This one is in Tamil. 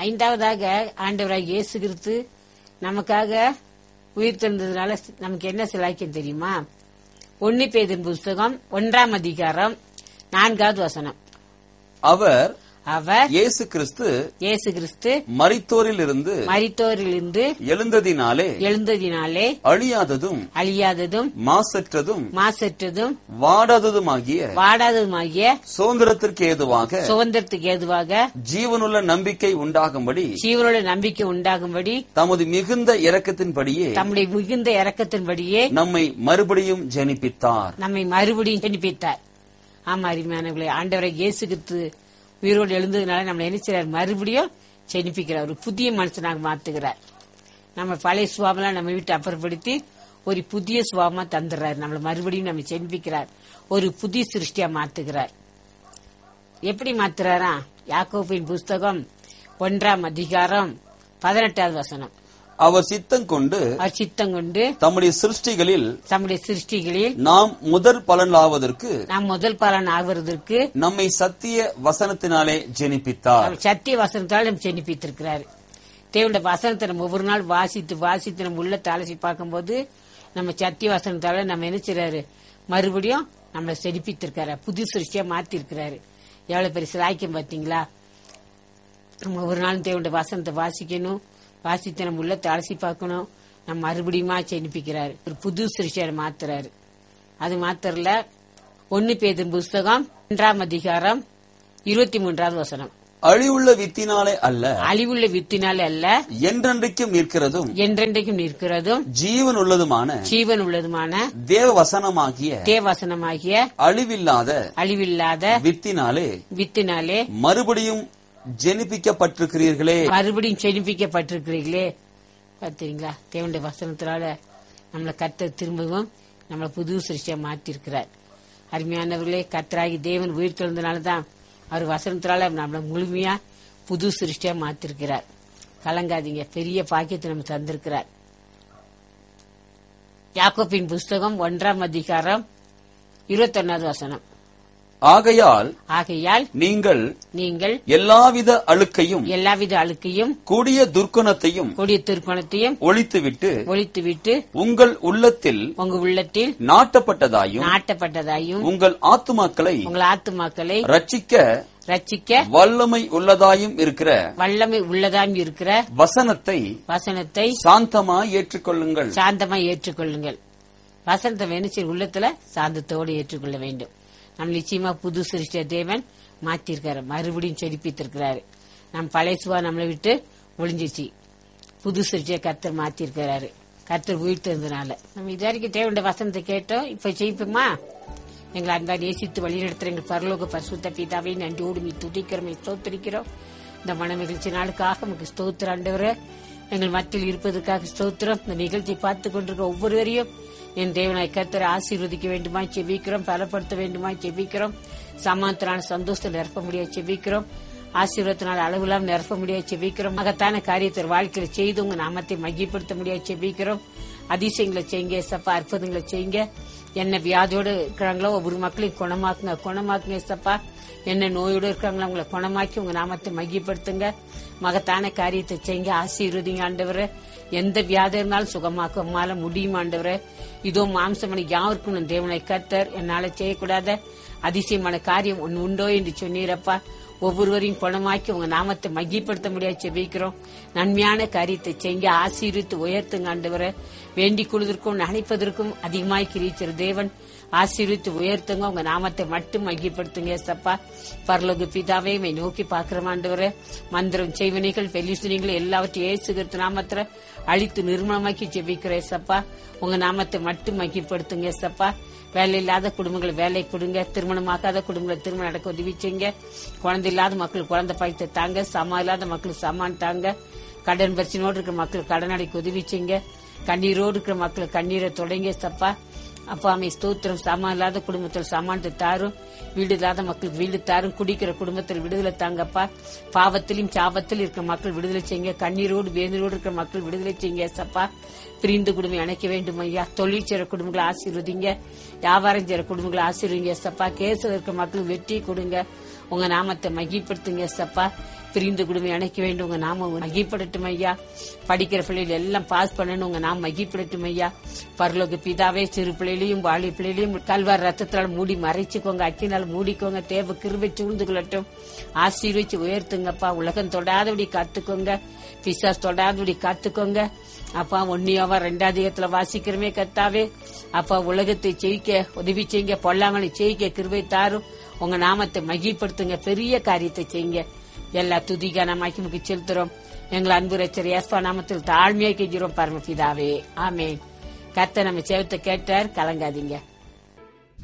ஐந்தாவதாக ஆண்டவராக இயேசு கிறிஸ்து நமக்காக உயிர் தெழுந்ததுனால நமக்கு என்ன சிலாக்கியம் தெரியுமா ஒன்னு பேதின் புஸ்தகம் ஒன்றாம் அதிகாரம் நான்காவது வசனம் அவர் அவர் இயேசு கிறிஸ்து இயேசு கிறிஸ்து மரித்தோரில் இருந்து மரித்தோரிலிருந்து எழுந்ததினாலே எழுந்ததினாலே அழியாததும் அழியாததும் மாசற்றதும் மாசற்றதும் வாடாததுமாகிய வாடாததுமாகிய சுதந்திரத்திற்கு ஏதுவாக சுதந்திரத்துக்கு ஏதுவாக ஜீவனுள்ள நம்பிக்கை உண்டாகும்படி ஜீவனோட நம்பிக்கை உண்டாகும்படி தமது மிகுந்த இரக்கத்தின்படியே தம்முடைய மிகுந்த இரக்கத்தின்படியே நம்மை மறுபடியும் ஜெனிப்பித்தார் நம்மை மறுபடியும் ஜெனிப்பித்தார் ஆமா அருமையானவர்களே ஆண்டவரை இயேசு கிறிஸ்து உயிரோடு எழுந்ததுனால நம்மளை என்ன செய்றார் மறுபடியும் ஜெனிப்பிக்கிறார் ஒரு புதிய மனுஷனாக மாத்துகிறார் நம்ம பழைய சுவாமெல்லாம் நம்ம வீட்டை அப்புறப்படுத்தி ஒரு புதிய சுவாமா தந்துடுறாரு நம்மளை மறுபடியும் நம்ம ஜெனிப்பிக்கிறார் ஒரு புதிய சிருஷ்டியா மாத்துகிறார் எப்படி மாத்துறாரா யாக்கோபின் புஸ்தகம் ஒன்றாம் அதிகாரம் பதினெட்டாவது வசனம் அவர் சித்தம் கொண்டு அவர் சித்தம் கொண்டு தம்முடைய சிருஷ்டிகளில் தம்முடைய சிருஷ்டிகளில் நாம் முதற் பலனாவதற்கு நாம் முதல் பலன் ஆகுவதற்கு நம்மை சத்திய வசனத்தினாலே ஜெனிப்பித்தார் அவர் சத்திய வசனத்தால் நம்ம ஜெனிப்பித்திருக்கிறாரு தேவனுடைய வசனத்தை நம்ம ஒவ்வொரு நாள் வாசித்து வாசித்து நம்ம உள்ள அலசி பார்க்கும்போது நம்ம சத்திய வசனத்தால நம்ம என்ன செய்றாரு மறுபடியும் நம்மளை செழிப்பித்திருக்காரு புது சிருஷ்டியா மாத்தி இருக்கிறாரு எவ்வளவு பெரிய சிலாய்க்கம் பாத்தீங்களா நம்ம ஒவ்வொரு நாளும் தேவனுடைய வசனத்தை வாசிக்கணும் வாசித்து நம்ம உள்ள அலசி பார்க்கணும் நம்ம மறுபடியுமா செழிப்பிக்கிறாரு ஒரு புது சிருஷ்டியா மாத்துறாரு அது மாத்திரல ஒன்னு பேதும் புஸ்தகம் ஒன்றாம் அதிகாரம் இருபத்தி மூன்றாவது வசனம் அழிவுள்ள வித்தினாலே அல்ல அழிவுள்ள வித்தினாலே அல்ல என்றென்றைக்கும் நிற்கிறதும் என்றென்றைக்கும் நிற்கிறதும் ஜீவன் உள்ளதுமான ஜீவன் உள்ளதுமான தேவ வசனமாகிய தேவசனமாகிய அழிவில்லாத அழிவில்லாத வித்தினாலே வித்தினாலே மறுபடியும் ஜெனிப்பிக்கப்பட்டிருக்கிறீர்களே மறுபடியும் செழிப்பிக்கப்பட்டிருக்கிறீர்களே பார்த்தீங்களா தேவனுடைய வசனத்தினால நம்மளை கத்த திரும்பவும் நம்மளை புது சிருஷ்டியா மாத்திருக்கிறார் அருமையானவர்களே கத்தராகி தேவன் உயிர் தெழுந்தனால தான் அவர் வசனத்தினால நம்மளை முழுமையா புது சிருஷ்டியா மாத்திருக்கிறார் கலங்காதீங்க பெரிய பாக்கியத்தை நம்ம தந்திருக்கிறார் யாக்கோப்பின் புஸ்தகம் ஒன்றாம் அதிகாரம் இருபத்தொன்னாவது வசனம் ஆகையால் ஆகையால் நீங்கள் நீங்கள் எல்லாவித அழுக்கையும் எல்லாவித அழுக்கையும் கொடிய துர்க்குணத்தையும் கொடிய திருப்பணத்தையும் ஒழித்துவிட்டு ஒழித்துவிட்டு உங்கள் உள்ளத்தில் உங்க உள்ளத்தில் நாட்டப்பட்டதாயும் நாட்டப்பட்டதாயும் உங்கள் ஆத்துமாக்களை உங்கள் ஆத்துமாக்களை ரட்சிக்க ரட்சிக்க வல்லமை உள்ளதாயும் இருக்கிற வல்லமை உள்ளதாம் இருக்கிற வசனத்தை வசனத்தை சாந்தமாய் ஏற்றுக்கொள்ளுங்கள் சாந்தமா ஏற்றுக்கொள்ளுங்கள் வசனத்தை வேணுச்சு உள்ளத்துல சாந்தத்தோடு ஏற்றுக்கொள்ள வேண்டும் நம்ம நிச்சயமா புது சிருஷ்டிய தேவன் மாத்திருக்காரு மறுபடியும் செழிப்பித்திருக்கிறாரு நம் பழைய சுவா நம்மளை விட்டு ஒளிஞ்சிச்சு புது சிருஷ்டிய கர்த்தர் மாத்திருக்கிறாரு கர்த்தர் உயிர்த்ததுனால நம்ம இது வரைக்கும் தேவனுடைய வசனத்தை கேட்டோம் இப்ப ஜெயிப்போமா எங்களை அன்பா நேசித்து வழிநடத்துற எங்கள் பரலோக பரிசுத்த பிதாவை நன்றியோடு மீ துடிக்கிறோம் ஸ்தோத்திரிக்கிறோம் இந்த மன நிகழ்ச்சி நாளுக்காக நமக்கு ஸ்தோத்திர ஆண்டவரே எங்கள் மத்தியில் இருப்பதற்காக ஸ்தோத்திரம் இந்த நிகழ்ச்சியை பார்த்து கொண்டிருக்க ஒவ்வொருவரையும் என் தேவனாய் கர்த்தரை ஆசீர்வதிக்க வேண்டுமா செபிக்கிறோம் பலப்படுத்த வேண்டுமா செபிக்கிறோம் சமாந்தரான சந்தோஷத்தில் நிரப்ப முடியாது செபிக்கிறோம் ஆசீர்வாதத்தினால் அளவில்லாம் நிரப்ப முடியாது செபிக்கிறோம் மகத்தான காரியத்தை வாழ்க்கையில செய்து உங்க நாமத்தை மகிப்படுத்த முடியாது செபிக்கிறோம் அதிசயங்களை செய்யுங்க சப்பா அற்புதங்களை செய்யுங்க என்ன வியாதியோடு இருக்கிறாங்களோ ஒவ்வொரு மக்களையும் குணமாக்குங்க குணமாக்குங்க சப்பா என்ன நோயோடு இருக்காங்களோ அவங்களை குணமாக்கி உங்க நாமத்தை மகிப்படுத்துங்க மகத்தான காரியத்தை செய்யுங்க ஆசீர்வதிங்க ஆண்டவரே எந்த வியாதி இருந்தாலும் சுகமாக்க உம்மால முடியும் ஆண்டவரே இதோ மாம்சமனை யாருக்கும் நான் தேவனை கர்த்தர் என்னால செய்யக்கூடாத அதிசயமான காரியம் ஒன்று உண்டோ என்று சொன்னீரப்பா ஒவ்வொருவரையும் குணமாக்கி உங்க நாமத்தை மகிப்படுத்த முடியாது செபிக்கிறோம் நன்மையான காரியத்தை செய்ய ஆசீர்வித்து உயர்த்துங்க ஆண்டவரை வேண்டிக் கொள்வதற்கும் நினைப்பதற்கும் அதிகமாய் கிரீச்சர் தேவன் ஆசீர்வித்து உயர்த்துங்க உங்க நாமத்தை மட்டும் மகிப்படுத்துங்க சப்பா பரலோக பிதாவே மை நோக்கி பாக்குற ஆண்டவரை மந்திரம் செய்வனைகள் பெலிசுனிகள் எல்லாவற்றையும் ஏசுகிறது நாமத்துல அழித்து நிர்மலமாக்கி ஜெபிக்கிறேன் சப்பா உங்க நாமத்தை மட்டும் மகிப்படுத்துங்க சப்பா வேலை இல்லாத குடும்பங்களை வேலை கொடுங்க திருமணமாக்காத குடும்பங்களை திருமணம் நடக்க உதவி செய்யுங்க குழந்தை இல்லாத மக்கள் குழந்தை பாய்த்த தாங்க சமா இல்லாத மக்கள் சமான் தாங்க கடன் பிரச்சனையோடு இருக்கிற மக்கள் கடன் அடைக்க உதவி செய்யுங்க கண்ணீரோடு இருக்கிற மக்கள் கண்ணீரை தொடங்க சப்பா அப்பா அமை ஸ்தோத்திரம் சமா இல்லாத குடும்பத்தில் சமானத்தை தாரும் வீடு இல்லாத மக்களுக்கு வீடு தாரும் குடிக்கிற குடும்பத்தில் விடுதலை தாங்கப்பா பாவத்திலும் சாபத்தில் இருக்கிற மக்கள் விடுதலை செய்யுங்க கண்ணீரோடு வேதனோடு இருக்கிற மக்கள் விடுதலை செய்யுங்க சப்பா பிரிந்து குடும்பம் இணைக்க வேண்டும் ஐயா தொழில் செய்ற குடும்பங்களை ஆசீர்வதிங்க வியாபாரம் செய்ற குடும்பங்களை ஆசீர்வதிங்க சப்பா கேசில் இருக்கிற மக்களுக்கு வெற்றி கொடுங்க உங்க நாமத்தை மகிப்படுத்துங்க சப்பா பிரிந்து குடும்பம் இணைக்க வேண்டும் உங்க நாம மகிப்படட்டும் ஐயா படிக்கிற பிள்ளைகள் எல்லாம் பாஸ் பண்ணணும் உங்க நாம மகிப்படட்டும் ஐயா பரலோக பிதாவே சிறு பிள்ளைகளையும் வாலி பிள்ளைகளையும் கல்வார் ரத்தத்தால் மூடி மறைச்சுக்கோங்க அக்கினால் மூடிக்கோங்க தேவ கிருபை சூழ்ந்து கொள்ளட்டும் ஆசீர்வச்சு உயர்த்துங்கப்பா உலகம் தொடாதபடி காத்துக்கோங்க பிசாஸ் தொடாதபடி காத்துக்கோங்க அப்பா ஒன்னியாவா ரெண்டாதிகத்துல வாசிக்கிறமே கத்தாவே அப்பா உலகத்தை ஜெயிக்க உதவி செய்யுங்க பொல்லாங்கனை ஜெயிக்க கிருபை தாரும் உங்க நாமத்தை மகிழ்படுத்துங்க பெரிய காரியத்தை செய்யுங்க எல்லா துதிகான மகிமுக்கு செலுத்துறோம் எங்கள் அன்பு ரச்சர் ஏஸ்பா நாமத்தில் தாழ்மையாக கெஞ்சிரோம் பரமபிதாவே ஆமேன் கத்த நம்ம செவத்தை கேட்டார் கலங்காதீங்க